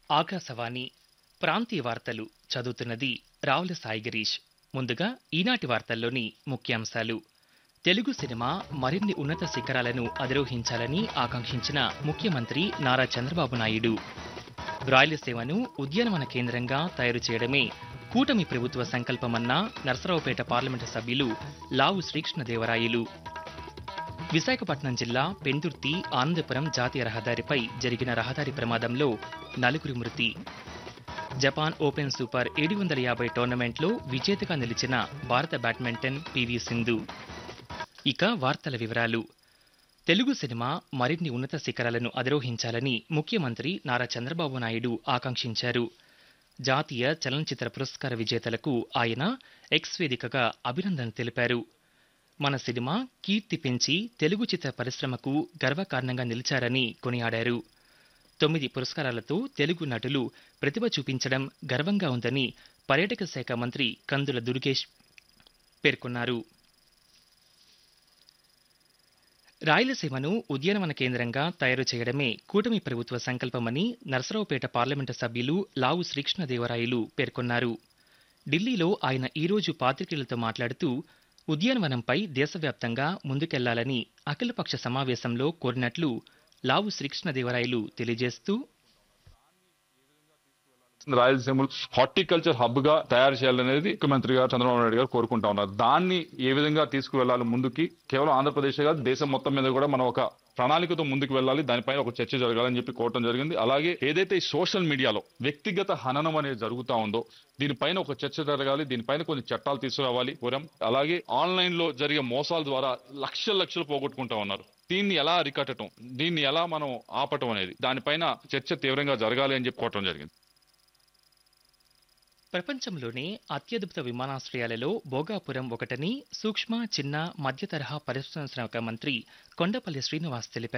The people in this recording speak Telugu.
ఆకాశవాణి ప్రాంతీయ వార్తలు చదువుతున్నది రావుల సాయి గిరీష్ ముందుగా ఈనాటి వార్తల్లోని ముఖ్యాంశాలు తెలుగు సినిమా మరిన్ని ఉన్నత శిఖరాలను అధిరోహించాలని ఆకాంక్షించిన ముఖ్యమంత్రి నారా చంద్రబాబు నాయుడు రాయలసీమను ఉద్యానవన కేంద్రంగా తయారు చేయడమే కూటమి ప్రభుత్వ సంకల్పమన్న నరసరావుపేట పార్లమెంటు సభ్యులు లావు శ్రీకృష్ణదేవరాయలు విశాఖపట్నం జిల్లా పెందుర్తి ఆనందపురం జాతీయ రహదారిపై జరిగిన రహదారి ప్రమాదంలో నలుగురి మృతి జపాన్ ఓపెన్ సూపర్ ఏడు వందల యాభై టోర్నమెంట్లో విజేతగా నిలిచిన భారత బ్యాడ్మింటన్ పివి సింధు ఇక వార్తల వివరాలు తెలుగు సినిమా మరిన్ని ఉన్నత శిఖరాలను అధిరోహించాలని ముఖ్యమంత్రి నారా చంద్రబాబు నాయుడు ఆకాంక్షించారు జాతీయ చలనచిత్ర పురస్కార విజేతలకు ఆయన ఎక్స్ వేదికగా అభినందన తెలిపారు మన సినిమా కీర్తి పెంచి తెలుగు చిత్ర పరిశ్రమకు గర్వకారణంగా నిలిచారని కొనియాడారు తొమ్మిది పురస్కారాలతో తెలుగు నటులు ప్రతిభ చూపించడం గర్వంగా ఉందని పర్యాటక శాఖ మంత్రి కందుల దుర్గేష్ పేర్కొన్నారు రాయలసీమను ఉద్యానవన కేంద్రంగా తయారు చేయడమే కూటమి ప్రభుత్వ సంకల్పమని నరసరావుపేట పార్లమెంటు సభ్యులు లావు శ్రీకృష్ణదేవరాయలు పేర్కొన్నారు ఢిల్లీలో ఆయన ఈరోజు పాత్రికేయులతో మాట్లాడుతూ ఉద్యానవనంపై దేశవ్యాప్తంగా ముందుకెళ్లాలని అఖిలపక్ష సమావేశంలో కోరినట్లు లావు శ్రీకృష్ణదేవరాయలు తెలియజేస్తూ రాయలసీమ హార్టికల్చర్ హబ్ గా తయారు చేయాలనేది ముఖ్యమంత్రి గారు చంద్రబాబు నాయుడు గారు కోరుకుంటా ఉన్నారు దాన్ని ఏ విధంగా తీసుకువెళ్లాలి ముందుకి కేవలం ఆంధ్రప్రదేశ్ కాదు దేశం మొత్తం మీద కూడా మనం ఒక ప్రణాళికతో ముందుకు వెళ్ళాలి దానిపైన ఒక చర్చ జరగాలని చెప్పి కోరటం జరిగింది అలాగే ఏదైతే ఈ సోషల్ మీడియాలో వ్యక్తిగత హననం అనేది జరుగుతా ఉందో దీనిపైన ఒక చర్చ జరగాలి దీనిపైన కొన్ని చట్టాలు తీసుకురావాలి కోరాం అలాగే ఆన్లైన్ లో జరిగే మోసాల ద్వారా లక్షల లక్షలు పోగొట్టుకుంటా ఉన్నారు దీన్ని ఎలా అరికట్టడం దీన్ని ఎలా మనం ఆపటం అనేది దానిపైన చర్చ తీవ్రంగా జరగాలి అని చెప్పి కోరటం జరిగింది ప్రపంచంలోనే అత్యద్భుత విమానాశ్రయాలలో భోగాపురం ఒకటని సూక్ష్మ చిన్న మధ్య తరహా పరిశ్రమ శాఖ మంత్రి కొండపల్లి శ్రీనివాస్ తెలిపారు